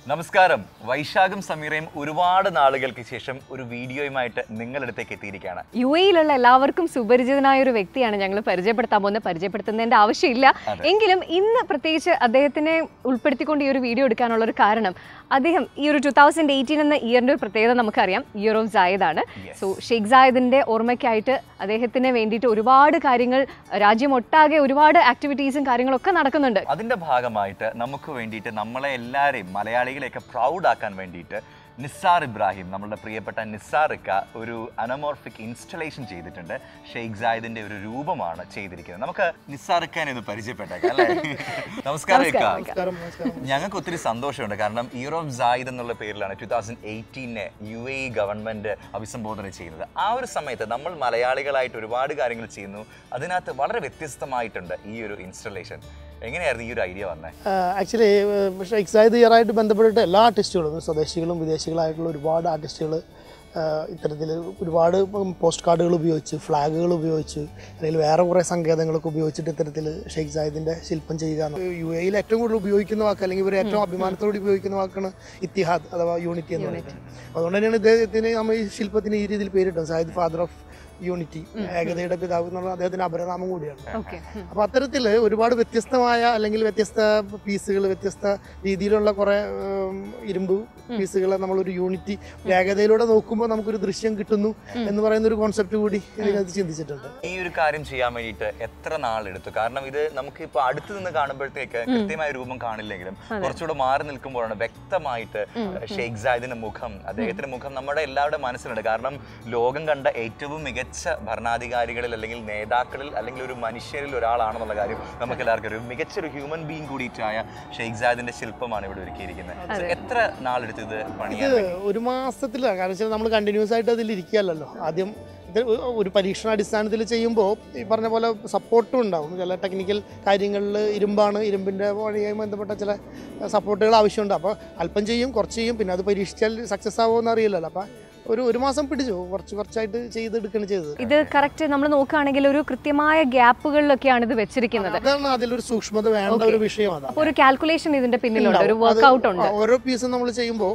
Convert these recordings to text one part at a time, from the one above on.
നമസ്കാരം വൈശാഖും സമീറയും ഒരുപാട് നാളുകൾക്ക് ശേഷം ഒരു വീഡിയോയുമായിട്ട് നിങ്ങളടുത്തേക്ക് എത്തിയിരിക്കുകയാണ് യു എയിലുള്ള എല്ലാവർക്കും സുപരിചിതനായ ഒരു വ്യക്തിയാണ് ഞങ്ങൾ പരിചയപ്പെടുത്താൻ പോകുന്നത് പരിചയപ്പെടുത്തുന്നതിന്റെ ആവശ്യമില്ല എങ്കിലും ഇന്ന് പ്രത്യേകിച്ച് അദ്ദേഹത്തിനെ ഉൾപ്പെടുത്തിക്കൊണ്ട് ഈ ഒരു വീഡിയോ എടുക്കാനുള്ള ഒരു കാരണം അദ്ദേഹം ഈ ഒരു ടു തൗസൻഡ് എയ്റ്റീൻ എന്ന ഇയറിന്റെ ഒരു പ്രത്യേകത നമുക്കറിയാം ഇയർ ഓഫ് ജായദ് ആണ് സോ ഷെയ്ഖ് ജായദിന്റെ ഓർമ്മയ്ക്കായിട്ട് അദ്ദേഹത്തിന് വേണ്ടിയിട്ട് ഒരുപാട് കാര്യങ്ങൾ രാജ്യമൊട്ടാകെ ഒരുപാട് ആക്ടിവിറ്റീസും കാര്യങ്ങളൊക്കെ നടക്കുന്നുണ്ട് അതിന്റെ ഭാഗമായിട്ട് നമുക്ക് വേണ്ടിയിട്ട് നമ്മളെ എല്ലാവരെയും മലയാളികളെയൊക്കെ പ്രൗഡ് ആക്കാൻ വേണ്ടിയിട്ട് നിസ്സാർ ഇബ്രാഹിം നമ്മളുടെ പ്രിയപ്പെട്ട നിസ്സാർ ഇക്ക ഒരു അനമോർഫിക് ഇൻസ്റ്റലേഷൻ ചെയ്തിട്ടുണ്ട് ഷെയ്ഖ് സായിദിന്റെ ഒരു രൂപമാണ് ചെയ്തിരിക്കുന്നത് നമുക്ക് നിസ്സാർ ഇക്കാനെ ഒന്ന് പരിചയപ്പെട്ടേക്കാം അല്ലേ നമസ്കാരം ഇക്ക നമസ്കാരം, ഞങ്ങൾക്ക് ഒത്തിരി സന്തോഷമുണ്ട് കാരണം ഇയർ ഓഫ് സായിദ് എന്നുള്ള പേരിലാണ് ടു തൗസൻഡ് എയ്റ്റീനെ യു എ ഗവൺമെന്റ് അഭിസംബോധന ചെയ്യുന്നത് ആ ഒരു സമയത്ത് നമ്മൾ മലയാളികളായിട്ട് ഒരുപാട് കാര്യങ്ങൾ ചെയ്യുന്നു അതിനകത്ത് വളരെ വ്യത്യസ്തമായിട്ടുണ്ട് ഈ ഒരു ഇൻസ്റ്റലേഷൻ എങ്ങനെയായിരുന്നു ഈ ഒരു ഐഡിയ വന്നത് ആക്ച്വലി ഷെയ്ഖ് സായിദ് ഇയറായിട്ട് ബന്ധപ്പെട്ടിട്ട് എല്ലാ ആർട്ടിസ്റ്റുകളും സ്വദേശികളും വിദേശികളായിട്ടുള്ള ഒരുപാട് ആർട്ടിസ്റ്റുകൾ ഇത്തരത്തിൽ ഒരുപാട് പോസ്റ്റ് കാർഡുകൾ ഉപയോഗിച്ച് ഫ്ലാഗുകൾ ഉപയോഗിച്ച് അല്ലെങ്കിൽ വേറെ കുറേ സങ്കേതങ്ങളൊക്കെ ഉപയോഗിച്ചിട്ട് ഇത്തരത്തിൽ ഷെയ്ഖ് സായിദിൻ്റെ ശില്പം ചെയ്യുക എന്ന്. യു എയിൽ ഏറ്റവും കൂടുതൽ ഉപയോഗിക്കുന്ന വാക്ക് അല്ലെങ്കിൽ ഇവർ ഏറ്റവും അഭിമാനത്തോടെ ഉപയോഗിക്കുന്ന വാക്കാണ് ഇത്തിഹാദ് അഥവാ യൂണിറ്റി എന്ന് പറയുന്നത് അതുകൊണ്ട് തന്നെയാണ് ഇദ്ദേഹത്തിന് നമ്മൾ ഈ ശില്പത്തിന് ഈ രീതിയിൽ പേരിട്ടത് സായിദ് ഫാദർ ഓഫ് യൂണിറ്റി ഏകതയുടെ പിതാവ് എന്നുള്ള അദ്ദേഹത്തിന്റെ അപരനാമം കൂടിയാണ് ഓക്കെ അപ്പോൾ അത്തരത്തിൽ ഒരുപാട് വ്യത്യസ്തമായ അല്ലെങ്കിൽ വ്യത്യസ്ത പീസുകൾ വ്യത്യസ്ത രീതിയിലുള്ള കുറേ ഉം, ഇരുമ്പ് പീസുകളെ നമ്മളൊരു യൂണിറ്റി ഏകതയിലൂടെ നോക്കുമ്പോൾ നമുക്കൊരു ദൃശ്യം കിട്ടുന്നു എന്ന് പറയുന്ന ഒരു കോൺസെപ്റ്റ് കൂടി ഇതിനകത്ത് ചിന്തിച്ചിട്ടുണ്ട് ഈ ഒരു കാര്യം ചെയ്യാൻ വേണ്ടിയിട്ട് എത്ര നാളെടുത്തു കാരണം ഇത് നമുക്ക് ഇപ്പൊ അടുത്ത് നിന്ന് കാണുമ്പോഴത്തേക്ക് കൃത്യമായ രൂപം കാണില്ലെങ്കിലും കുറച്ചുകൂടെ മാറി നിൽക്കുമ്പോഴാണ് വ്യക്തമായിട്ട് ഷെയ്ഖ് സായിദിന്റെ മുഖം അദ്ദേഹത്തിന്റെ മുഖം നമ്മുടെ എല്ലാവരുടെ മനസ്സിലുണ്ട് കാരണം ലോകം കണ്ട ഏറ്റവും മികച്ച ഭരണാധികാരികളിൽ അല്ലെങ്കിൽ നേതാക്കളിൽ അല്ലെങ്കിൽ ഒരു മനുഷ്യരിൽ ഒരാളാണെന്നുള്ള കാര്യം നമുക്ക് എല്ലാവർക്കും ഒരു മികച്ച ഒരു ഹ്യൂമൻ ബീങ് കൂടിയിട്ടായ ഷെയ്ഖ് സായിദിന്റെ ശില്പമാണ് ഇവിടെ ഒരുക്കിയിരിക്കുന്നത് So, എത്ര നാളെടുത്ത് ഇത് പണിയാൻ ഇത് ഒരു മാസത്തിലാണ് കാരണം വെച്ചാൽ നമ്മൾ കണ്ടിന്യൂസ് ആയിട്ട് അതിൽ ഇരിക്കുകയല്ലോ ആദ്യം ഇത് ഒരു പരീക്ഷണാടിസ്ഥാനത്തിൽ ചെയ്യുമ്പോൾ ഈ പറഞ്ഞ പോലെ സപ്പോർട്ടും ഉണ്ടാവും ചില ടെക്നിക്കൽ കാര്യങ്ങളിൽ ഇരുമ്പാണ് ഇരുമ്പിൻ്റെ പണിയുമായി ബന്ധപ്പെട്ട ചില സപ്പോർട്ടുകൾ ആവശ്യമുണ്ട് അപ്പോൾ അല്പം ചെയ്യും കുറച്ച് ചെയ്യും പിന്നെ അത് പരീക്ഷിച്ചാൽ സക്സസ് ആവുമെന്ന് അറിയില്ലല്ലോ അപ്പോൾ ഒരു ഒരു മാസം പിടിച്ചു കുറച്ച് കുറച്ചായിട്ട് ചെയ്തെടുക്കുകയാണ് ചെയ്തത് ഇത് കറക്റ്റ് നമ്മൾ നോക്കുകയാണെങ്കിൽ ഒരു കൃത്യമായ ഗ്യാപ്പുകളിലൊക്കെയാണ് ഇത് വെച്ചിരിക്കുന്നത് അതാണ് അതിലൊരു സൂക്ഷ്മത വേണ്ട ഒരു വിഷയം അതാണ് അപ്പോൾ ഒരു കാൽക്കുലേഷൻ ഇതിന്റെ പിന്നിലുണ്ട് ഒരു വർക്ക്ഔട്ട് ഉണ്ട് ആ, ഓരോ പീസും നമ്മൾ ചെയ്യുമ്പോൾ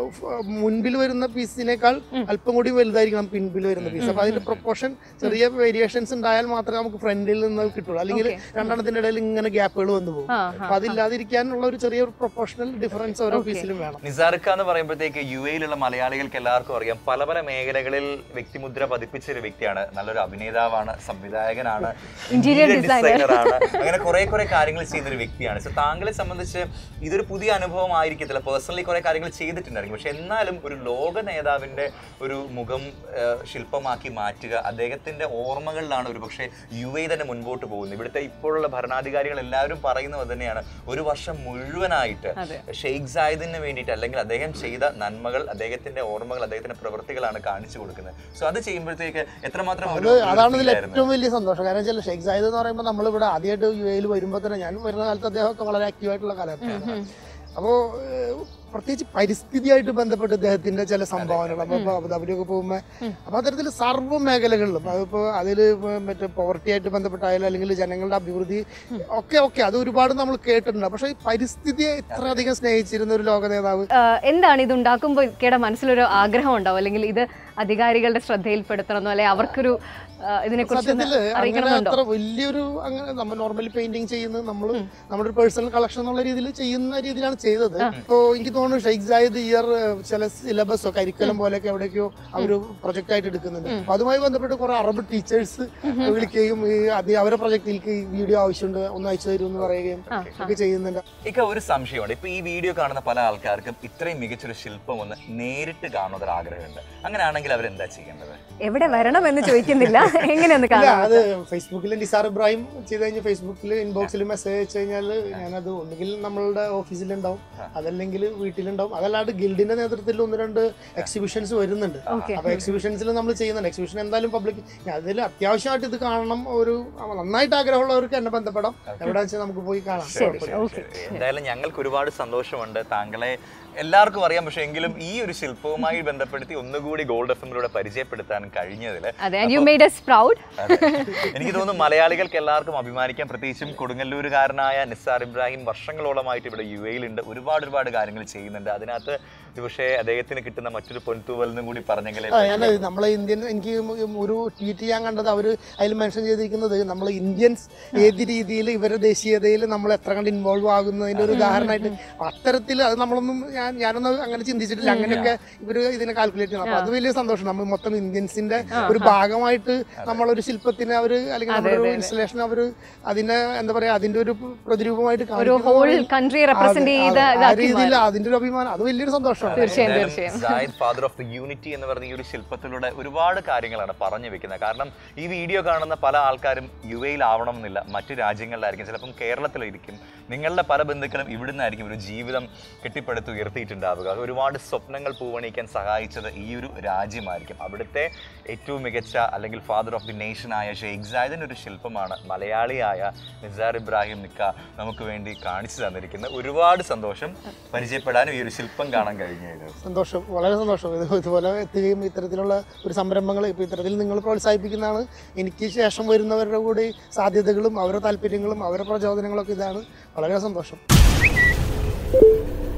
മുൻപിൽ വരുന്ന പീസിനേക്കാൾ അല്പം കൂടി വലുതായിരിക്കണം പിൻപിൽ വരുന്ന പീസ് അപ്പൊ അതിന്റെ പ്രൊപ്പോർഷൻ ചെറിയ വേരിയേഷൻസ് ഉണ്ടായാൽ മാത്രമേ നമുക്ക് ഫ്രണ്ടിൽ നിന്ന് കിട്ടുള്ളൂ അല്ലെങ്കിൽ രണ്ടെണ്ണത്തിന്റെ ഇടയിൽ ഇങ്ങനെ ഗ്യാപ്പുകൾ വന്നു പോകും ആ, അപ്പൊ അതില്ലാതിരിക്കാനുള്ള ഒരു ചെറിയ പ്രൊപ്പോർഷണൽ ഡിഫറൻസ് ഓരോ പീസിലും വേണം നിസാർക്ക എന്ന് പറയുമ്പോഴത്തേക്ക് യു എയിലുള്ള മലയാളികൾക്ക് എല്ലാവർക്കും അറിയാം പല പല മേഖലകളിൽ വ്യക്തിമുദ്ര പതിപ്പിച്ച ഒരു വ്യക്തിയാണ് നല്ലൊരു അഭിനേതാവാണ് സംവിധായകനാണ് Interior interior designer. designer ആണ് അങ്ങനെ കുറെ കുറെ കാര്യങ്ങൾ ചെയ്യുന്ന ഒരു വ്യക്തിയാണ് സോ താങ്കളെ സംബന്ധിച്ച് ഇതൊരു പുതിയ അനുഭവം ആയിരിക്കത്തില്ല പേഴ്സണലി കുറെ കാര്യങ്ങൾ ചെയ്തിട്ടുണ്ടായിരിക്കും പക്ഷെ എന്നാലും ഒരു ലോക നേതാവിന്റെ ഒരു മുഖം ആ, ശില്പമാക്കി മാറ്റുക അദ്ദേഹത്തിന്റെ ഓർമ്മകളിലാണ് ഒരു പക്ഷേ യു എ തന്നെ മുൻപോട്ട് പോകുന്നത് ഇവിടുത്തെ ഇപ്പോഴുള്ള ഭരണാധികാരികൾ എല്ലാവരും പറയുന്നത് തന്നെയാണ് ഒരു വർഷം മുഴുവനായിട്ട് അതെ. ഷെയ്ഖ് സായിദിന് വേണ്ടിയിട്ട് അല്ലെങ്കിൽ അദ്ദേഹം ചെയ്ത നന്മകൾ അദ്ദേഹത്തിന്റെ ഓർമ്മകൾ അദ്ദേഹത്തിന്റെ പ്രവൃത്തികളാണ് കാണിച്ചു കൊടുക്കുന്നത് സോ അത് ചെയ്യുമ്പോഴത്തേക്ക് എത്രമാത്രം അത് ഒരു- ഒരു അതാണ് ഇതിൽ feel ആയിരുന്നു? ഏറ്റവും വലിയ സന്തോഷം കാരണം വെച്ചാൽ ഷെയ്ഖ് സായിദ് എന്ന് പറയുമ്പോൾ നമ്മളിവിടെ ആദ്യമായിട്ട് യു എയിൽ വരുമ്പോൾ തന്നെ ഞാൻ വരുന്ന കാലത്ത് അദ്ദേഹമൊക്കെ വളരെ ആക്റ്റീവായിട്ടുള്ള കാലഘട്ടമാണ് അപ്പോൾ പ്രത്യേകിച്ച് പരിസ്ഥിതിയായിട്ട് ബന്ധപ്പെട്ട് ഇദ്ദേഹത്തിന്റെ ചില സംഭാവനകൾ അപ്പോൾ അബുദാബിയിലൊക്കെ പോകുമ്പോൾ അപ്പോൾ അത്തരത്തിൽ സർവ്വ മേഖലകളിലും അതിപ്പോൾ അതിൽ മറ്റേ പോവർട്ടി ആയിട്ട് ബന്ധപ്പെട്ടായാലും അല്ലെങ്കിൽ ജനങ്ങളുടെ അഭിവൃദ്ധി ഒക്കെ ഒക്കെ അത് ഒരുപാട് നമ്മൾ കേട്ടിട്ടുണ്ട് പക്ഷേ ഈ പരിസ്ഥിതിയെ ഇത്രയധികം സ്നേഹിച്ചിരുന്ന ഒരു ലോക നേതാവ് ആഹ് എന്താണ് ഇത് ഉണ്ടാക്കുമ്പോൾ ഇക്കയുടെ മനസ്സിലൊരു ആഗ്രഹം ഉണ്ടാവും അല്ലെങ്കിൽ ഇത് അധികാരികളുടെ ശ്രദ്ധയിൽപ്പെടുത്തണമെന്നോ അല്ലെങ്കിൽ അവർക്കൊരു ഇതിനെ കുറിച്ച് സത്യത്തില് അങ്ങനെ അറിയിക്കണമെന്നുണ്ടോ അത്ര വലിയൊരു അങ്ങനെ നമ്മൾ നോർമലി പെയിന്റിങ് ചെയ്യുന്നത് നമ്മൾ നമ്മുടെ ഒരു പേഴ്സണൽ കളക്ഷൻ എന്നുള്ള രീതിയിൽ ചെയ്യുന്ന രീതിയിലാണ് ചെയ്തത് ഇപ്പോൾ എനിക്ക് തോന്നുന്നു ഷെയ്ഖ് സായിദ് ഇയർ ചില സിലബസോ കരിക്കുലം പോലെയൊക്കെ എവിടേക്കോ അവർ പ്രൊജക്റ്റ് ആയിട്ട് എടുക്കുന്നുണ്ട് അപ്പൊ അതുമായി ബന്ധപ്പെട്ട് കുറെ അറബ് ടീച്ചേഴ്സ് വിളിക്കുകയും ഈ അത് അവരെ പ്രൊജക്റ്റിലേക്ക് ഈ വീഡിയോ ആവശ്യമുണ്ട് ഒന്ന് അയച്ചു തരും എന്ന് പറയുകയും ഒക്കെ ചെയ്യുന്നുണ്ട് ഇക്ക ഒരു സംശയമുണ്ട് ഇപ്പൊ ഈ വീഡിയോ കാണുന്ന പല ആൾക്കാർക്കും ഇത്രയും മികച്ചൊരു ശില്പം ഒന്ന് നേരിട്ട് കാണുന്നൊരു ആഗ്രഹമുണ്ട് അങ്ങനെയാണെങ്കിൽ അവരെന്താ ചെയ്യേണ്ടത് എവിടെ വരണം എന്ന് ചോദിക്കുന്നില്ല എങ്ങനെയൊന്ന് ഇല്ല കാണാം അത് ഫേസ്ബുക്കിൽ നിസാർ ഇബ്രാഹിം ചെയ്ത് കഴിഞ്ഞ് ഫേസ്ബുക്കിൽ ഇൻബോക്സിൽ മെസ്സേജ് അയച്ചു കഴിഞ്ഞാൽ ഞാനത് ഒന്നുകിൽ നമ്മളുടെ ഓഫീസിലുണ്ടാവും അതല്ലെങ്കിൽ വീട്ടിലുണ്ടാവും അതല്ലാണ്ട് ഗിൽഡിന്റെ നേതൃത്വത്തിൽ ഒന്ന് രണ്ട് എക്സിബിഷൻസ് വരുന്നുണ്ട് Okay. അപ്പൊ എക്സിബിഷൻസിൽ നമ്മൾ ചെയ്യുന്നുണ്ട് എക്സിബിഷൻ എന്തായാലും പബ്ലിക് അതിൽ അത്യാവശ്യമായിട്ട് ഇത് കാണണം ഒരു നന്നായിട്ട് ആഗ്രഹമുള്ളവർക്ക് എന്നെ ബന്ധപ്പെടാം എവിടെ വെച്ചാൽ നമുക്ക് പോയി കാണാം കുഴപ്പമില്ല. ഓക്കെ എന്തായാലും ഞങ്ങൾക്ക് ഒരുപാട് സന്തോഷമുണ്ട് താങ്കളെ എല്ലാവർക്കും അറിയാം പക്ഷെ എങ്കിലും ഈ ഒരു ശില്പവുമായി ബന്ധപ്പെടുത്തി ഒന്നുകൂടി ഗോൾഡ് എഫിലൂടെ പരിചയപ്പെടുത്താൻ കഴിഞ്ഞതിൽ അതെ and you made us proud അതെ. എനിക്ക് തോന്നുന്നു മലയാളികൾക്ക് എല്ലാവർക്കും അഭിമാനിക്കാം പ്രത്യേകിച്ചും കൊടുങ്ങല്ലൂരുകാരനായ നിസാർ ഇബ്രാഹിം വർഷങ്ങളോളമായിട്ട് ഇവിടെ യു എയിലുണ്ട് ഒരുപാട് ഒരുപാട് കാര്യങ്ങൾ ചെയ്യുന്നുണ്ട് അതിനകത്ത് പക്ഷേ അദ്ദേഹത്തിന് കിട്ടുന്ന മറ്റൊരു പൊൻതൂവൽ എന്നും കൂടി പറഞ്ഞെങ്കിൽ ആ, ഞാൻ നമ്മളെ ഇന്ത്യൻ എനിക്ക് ഒരു ട്വീറ്റ് ചെയ്യാൻ കണ്ടത് അവർ അതിൽ മെൻഷൻ ചെയ്തിരിക്കുന്നത് നമ്മൾ ഇന്ത്യൻസ് ഏത് രീതിയിൽ ഇവരുടെ ദേശീയതയിൽ നമ്മൾ എത്ര കണ്ട് ഇൻവോൾവ് ആകുന്നതിന്റെ ഒരു ഉദാഹരണമായിട്ട് അത്തരത്തിൽ അത് നമ്മളൊന്നും ഞാൻ ഞാനൊന്നും അങ്ങനെ ചിന്തിച്ചിട്ടില്ല അങ്ങനെയൊക്കെ ഇവർ ഇതിനെ കാൽക്കുലേറ്റ് ചെയ്യണം അപ്പൊ അത് വലിയ സന്തോഷം നമ്മൾ മൊത്തം ഇന്ത്യൻസിന്റെ ഒരു ഭാഗമായിട്ട് നമ്മളൊരു ശില്പത്തിന് അവർ അല്ലെങ്കിൽ നമ്മുടെ ഒരു ഇൻസ്റ്റലേഷൻ അവർ അതിനെ എന്താ പറയാ അതിന്റെ ഒരു പ്രതിരൂപമായിട്ട് ഒരു കാണിക്കുന്നത് ഹോൾ പറയും. കൺട്രി റെപ്രസെന്റ് അതെ, ചെയ്ത അതെ. ആ ഇതാക്കി രീതിയിൽ അതിന്റെ ഒരു അഭിമാനം അത് വലിയൊരു സന്തോഷമാണ് തീർച്ചയായും തീർച്ചയായും Zayed father of the unity എന്ന് പറഞ്ഞ ഈ ഒരു ശില്പത്തിലൂടെ ഒരുപാട് കാര്യങ്ങളാണ് പറഞ്ഞു വെക്കുന്നത് കാരണം ഈ വീഡിയോ കാണുന്ന പല ആൾക്കാരും യു എയിലാവണം എന്നില്ല മറ്റു രാജ്യങ്ങളിലായിരിക്കും ചിലപ്പം കേരളത്തിലായിരിക്കും നിങ്ങളുടെ പല ബന്ധുക്കളും ഇവിടുന്നായിരിക്കും ഒരു ജീവിതം കെട്ടിപ്പടുത്ത് ഉയർത്തിയിട്ടുണ്ടാവുക ഒരുപാട് സ്വപ്നങ്ങൾ പൂവണിക്കാൻ സഹായിച്ചത് ഈ ഒരു രാജ്യമായിരിക്കും അവിടുത്തെ ഏറ്റവും മികച്ച അല്ലെങ്കിൽ ഫാദർ ഓഫ് ദി നേഷനായ ഷെയ്ഖ് സായിദിൻ്റെ ഒരു ശില്പമാണ് മലയാളിയായ നിസാർ ഇബ്രാഹിം നിക്ക നമുക്ക് വേണ്ടി കാണിച്ചു തന്നിരിക്കുന്നത് ഒരുപാട് സന്തോഷം പരിചയപ്പെടാനും ഈ ഒരു ശില്പം കാണാൻ കഴിഞ്ഞത് സന്തോഷം വളരെ സന്തോഷം ഇത് ഇതുപോലെ എത്തുകയും ഇത്തരത്തിലുള്ള ഒരു സംരംഭങ്ങൾ ഇപ്പോൾ ഇത്തരത്തിൽ നിങ്ങൾ പ്രോത്സാഹിപ്പിക്കുന്നതാണ് എനിക്ക് ശേഷം വരുന്നവരുടെ കൂടി സാധ്യതകളും അവരുടെ താല്പര്യങ്ങളും അവരുടെ പ്രചോദനങ്ങളൊക്കെ ഇതാണ് വളരെ സന്തോഷം